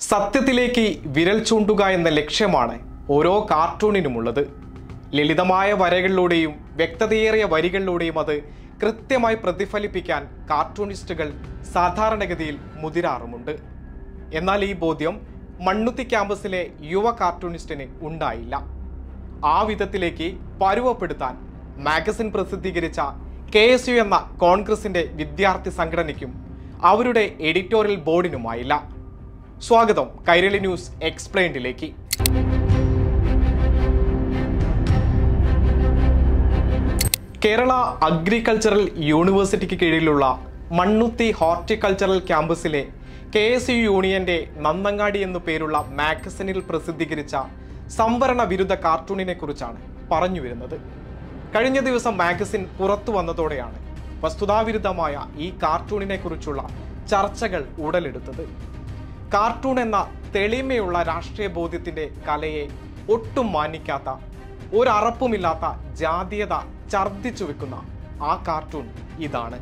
സത്യത്തിലേക്ക് വിരൽ ചൂണ്ടുക എന്ന ലക്ഷ്യമാണ് ഓരോ കാർട്ടൂണിനുമുള്ളത് ലളിതമായ വരകളിലൂടെയും വ്യക്തതയേറിയ വരികളിലൂടെയും അത് കൃത്യമായി പ്രതിഫലിപ്പിക്കാൻ കാർട്ടൂണിസ്റ്റുകൾ സാധാരണഗതിയിൽ മുതിരാറുമുണ്ട് എന്നാൽ ഈ ബോധ്യം മണ്ണുത്തി ക്യാമ്പസിലെ യുവ കാർട്ടൂണിസ്റ്റിന് ഉണ്ടായില്ല ആ വിധത്തിലേക്ക് പരുവപ്പെടുത്താൻ മാഗസിൻ പ്രസിദ്ധീകരിച്ച കെ എസ് യു എന്ന കോൺഗ്രസിന്റെ വിദ്യാർത്ഥി സംഘടനയ്ക്കും അവരുടെ എഡിറ്റോറിയൽ ബോർഡിനുമായില്ല സ്വാഗതം കൈരളി ന്യൂസ് എക്സ്പ്ലെയിൻഡിലേക്ക് കേരള അഗ്രികൾച്ചറൽ യൂണിവേഴ്സിറ്റിക്ക് കീഴിലുള്ള മണ്ണുത്തി ഹോർട്ടിക്കൾച്ചറൽ ക്യാമ്പസിലെ കെ എസ് യു യൂണിയന്റെ നന്നങ്ങാടി എന്നു പേരുള്ള മാഗസിനിൽ പ്രസിദ്ധീകരിച്ച സംവരണ വിരുദ്ധ കാർട്ടൂണിനെ കുറിച്ചാണ് പറഞ്ഞു വരുന്നത് കഴിഞ്ഞ ദിവസം മാഗസിൻ പുറത്തു വന്നതോടെയാണ് വസ്തുതാവിരുദ്ധമായ ഈ കാർട്ടൂണിനെ കുറിച്ചുള്ള ചർച്ചകൾ ഉടലെടുത്തത് കാർട്ടൂൺ എന്ന തെളിമയുള്ള രാഷ്ട്രീയ ബോധ്യത്തിന്റെ കലയെ ഒട്ടും മാനിക്കാത്ത ഒരറപ്പുമില്ലാത്ത ജാതീയത ഛർദ്ദിച്ചു വെക്കുന്ന ആ കാർട്ടൂൺ ഇതാണ്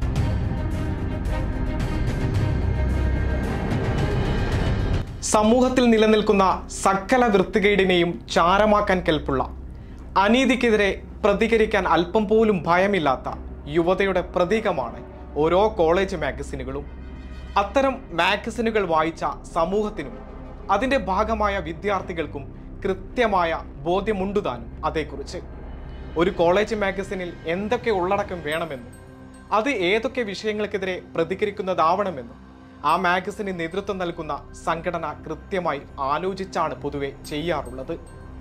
സമൂഹത്തിൽ നിലനിൽക്കുന്ന സകല വൃത്തികേടിനെയും ചാരമാക്കാൻ കെൽപ്പുള്ള അനീതിക്കെതിരെ പ്രതികരിക്കാൻ അല്പം പോലും ഭയമില്ലാത്ത യുവതയുടെ പ്രതീകമാണ് ഓരോ കോളേജ് മാഗസിനുകളും അത്തരം മാഗസിനുകൾ വായിച്ച സമൂഹത്തിനും അതിൻ്റെ ഭാഗമായ വിദ്യാർത്ഥികൾക്കും കൃത്യമായ ബോധ്യമുണ്ടുതാനും അതേക്കുറിച്ച് ഒരു കോളേജ് മാഗസിനിൽ എന്തൊക്കെ ഉള്ളടക്കം വേണമെന്നും അത് ഏതൊക്കെ വിഷയങ്ങൾക്കെതിരെ പ്രതികരിക്കുന്നതാവണമെന്നും ആ മാഗസിന് നേതൃത്വം നൽകുന്ന സംഘടന കൃത്യമായി ആലോചിച്ചാണ് പൊതുവെ ചെയ്യാറുള്ളത്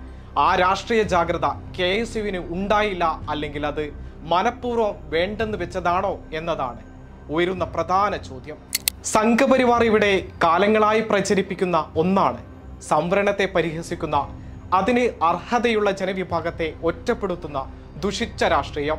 ആ രാഷ്ട്രീയ ജാഗ്രത കെ എസ് യുവിന് ഉണ്ടായില്ല അല്ലെങ്കിൽ അത് മനഃപൂർവ്വം വേണ്ടെന്ന് വെച്ചതാണോ എന്നതാണ് ഉയരുന്ന പ്രധാന ചോദ്യം സംഘപരിവാർ ഇവിടെ കാലങ്ങളായി പ്രചരിപ്പിക്കുന്ന ഒന്നാണ് സംവരണത്തെ പരിഹസിക്കുന്ന അതിന് അർഹതയുള്ള ജനവിഭാഗത്തെ ഒറ്റപ്പെടുത്തുന്ന ദുഷിച്ച രാഷ്ട്രീയം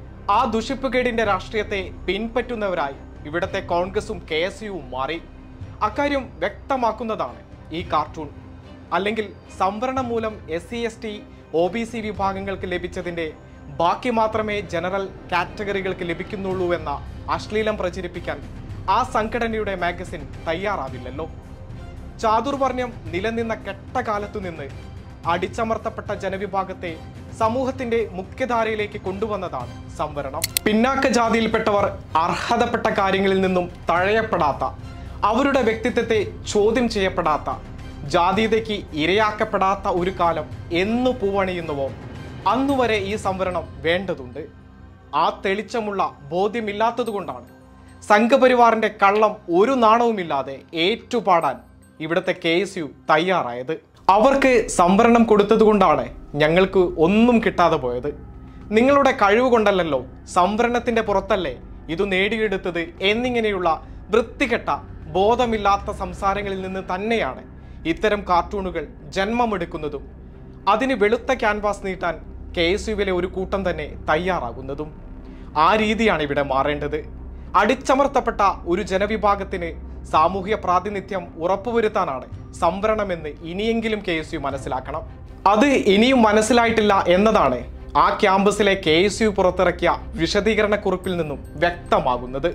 ആ ദുഷിപ്പുകേടിന്റെ രാഷ്ട്രീയത്തെ പിൻപറ്റുന്നവരായി ഇവിടത്തെ കോൺഗ്രസും കെ എസ് യുവും മാറി അക്കാര്യം വ്യക്തമാക്കുന്നതാണ് ഈ കാർട്ടൂൺ അല്ലെങ്കിൽ സംവരണം മൂലം S C S T O B C വിഭാഗങ്ങൾക്ക് ലഭിച്ചതിൻ്റെ ബാക്കി മാത്രമേ ജനറൽ കാറ്റഗറികൾക്ക് ലഭിക്കുന്നുള്ളൂ എന്ന അശ്ലീലം പ്രചരിപ്പിക്കാൻ ആ സംഘടനയുടെ മാഗസിൻ തയ്യാറാവില്ലല്ലോ ചാതുർവർണ്ണ്യം നിലനിന്ന കെട്ടകാലത്തു നിന്ന് അടിച്ചമർത്തപ്പെട്ട ജനവിഭാഗത്തെ സമൂഹത്തിന്റെ മുഖ്യധാരയിലേക്ക് കൊണ്ടുവന്നതാണ് സംവരണം പിന്നാക്ക ജാതിയിൽപ്പെട്ടവർ അർഹതപ്പെട്ട കാര്യങ്ങളിൽ നിന്നും തഴയപ്പെടാത്ത അവരുടെ വ്യക്തിത്വത്തെ ചോദ്യം ചെയ്യപ്പെടാത്ത ജാതീയതയ്ക്ക് ഇരയാക്കപ്പെടാത്ത ഒരു കാലം എന്നു പൂവണിയുന്നുവോ അന്നുവരെ ഈ സംവരണം വേണ്ടതുണ്ട് ആ തെളിച്ചമുള്ള ബോധ്യമില്ലാത്തതുകൊണ്ടാണ് സംഘപരിവാറിന്റെ കള്ളം ഒരു നാണവുമില്ലാതെ ഏറ്റുപാടാൻ ഇവിടുത്തെ കെ എസ് യു തയ്യാറായത് അവർക്ക് സംവരണം കൊടുത്തതുകൊണ്ടാണ് ഞങ്ങൾക്ക് ഒന്നും കിട്ടാതെ പോയത് നിങ്ങളുടെ കഴിവ് കൊണ്ടല്ലല്ലോ സംവരണത്തിന്റെ പുറത്തല്ലേ ഇത് നേടിയെടുത്തത് എന്നിങ്ങനെയുള്ള വൃത്തികെട്ട ബോധമില്ലാത്ത സംസാരങ്ങളിൽ നിന്ന് തന്നെയാണ് ഇത്തരം കാർട്ടൂണുകൾ ജന്മമെടുക്കുന്നതും അതിന് വെളുത്ത ക്യാൻവാസ് നീട്ടാൻ കെ എസ് യുവിലെ ഒരു കൂട്ടം തന്നെ തയ്യാറാകുന്നതും ആ രീതിയാണ് ഇവിടെ മാറേണ്ടത് അടിച്ചമർത്തപ്പെട്ട ഒരു ജനവിഭാഗത്തിന് സാമൂഹ്യ പ്രാതിനിധ്യം ഉറപ്പുവരുത്താനാണ് സംവരണമെന്ന് ഇനിയെങ്കിലും കെ എസ് യു മനസ്സിലാക്കണം അത് ഇനിയും മനസ്സിലായിട്ടില്ല എന്നതാണ് ആ ക്യാമ്പസിലെ കെ എസ് യു പുറത്തിറക്കിയ വിശദീകരണ കുറിപ്പിൽ നിന്നും വ്യക്തമാകുന്നത്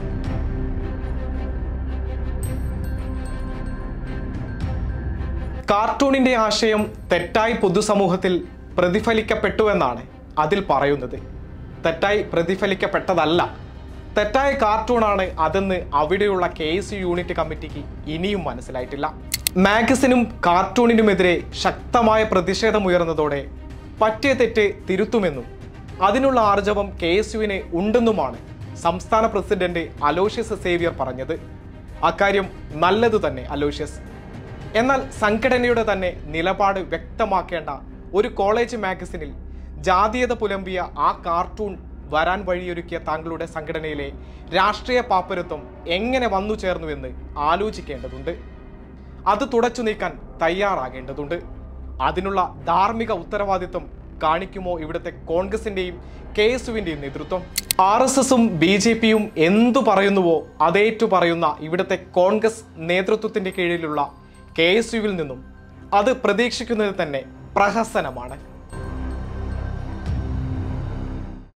കാർട്ടൂണിന്റെ ആശയം തെറ്റായി പൊതുസമൂഹത്തിൽ പ്രതിഫലിക്കപ്പെട്ടുവെന്നാണ് അതിൽ പറയുന്നത് തെറ്റായി പ്രതിഫലിക്കപ്പെട്ടതല്ല തെറ്റായ കാർട്ടൂണാണ് അതെന്ന് അവിടെയുള്ള കെ എസ് യു യൂണിറ്റ് കമ്മിറ്റിക്ക് ഇനിയും മനസ്സിലായിട്ടില്ല മാഗസിനും കാർട്ടൂണിനുമെതിരെ ശക്തമായ പ്രതിഷേധമുയർന്നതോടെ പറ്റിയ തെറ്റ് തിരുത്തുമെന്നും അതിനുള്ള ആർജവം കെ എസ് യുവിന് ഉണ്ടെന്നുമാണ് സംസ്ഥാന പ്രസിഡന്റ് അലോഷ്യസ് സേവ്യർ പറഞ്ഞത് അക്കാര്യം നല്ലതു തന്നെ അലോഷ്യസ് എന്നാൽ സംഘടനയുടെ തന്നെ നിലപാട് വ്യക്തമാക്കേണ്ട ഒരു കോളേജ് മാഗസിനിൽ ജാതീയത പുലമ്പിയ ആ കാർട്ടൂൺ വരാൻ വഴിയൊരുക്കിയ താങ്കളുടെ സംഘടനയിലെ രാഷ്ട്രീയ പാപ്പരത്വം എങ്ങനെ വന്നു ചേർന്നുവെന്ന് ആലോചിക്കേണ്ടതുണ്ട് അത് തുടച്ചു നീക്കാൻ തയ്യാറാകേണ്ടതുണ്ട് അതിനുള്ള ധാർമ്മിക ഉത്തരവാദിത്വം കാണിക്കുമോ ഇവിടുത്തെ കോൺഗ്രസിന്റെയും കെ എസ് യുവിന്റെയും നേതൃത്വം ആർ എസ് എസും ബി ജെ പിയും എന്തു പറയുന്നുവോ അതേറ്റു പറയുന്ന ഇവിടുത്തെ കോൺഗ്രസ് നേതൃത്വത്തിന്റെ കീഴിലുള്ള കെ എസ് യുവിൽ നിന്നും അത് പ്രതീക്ഷിക്കുന്നത് തന്നെ പ്രഹസനമാണ്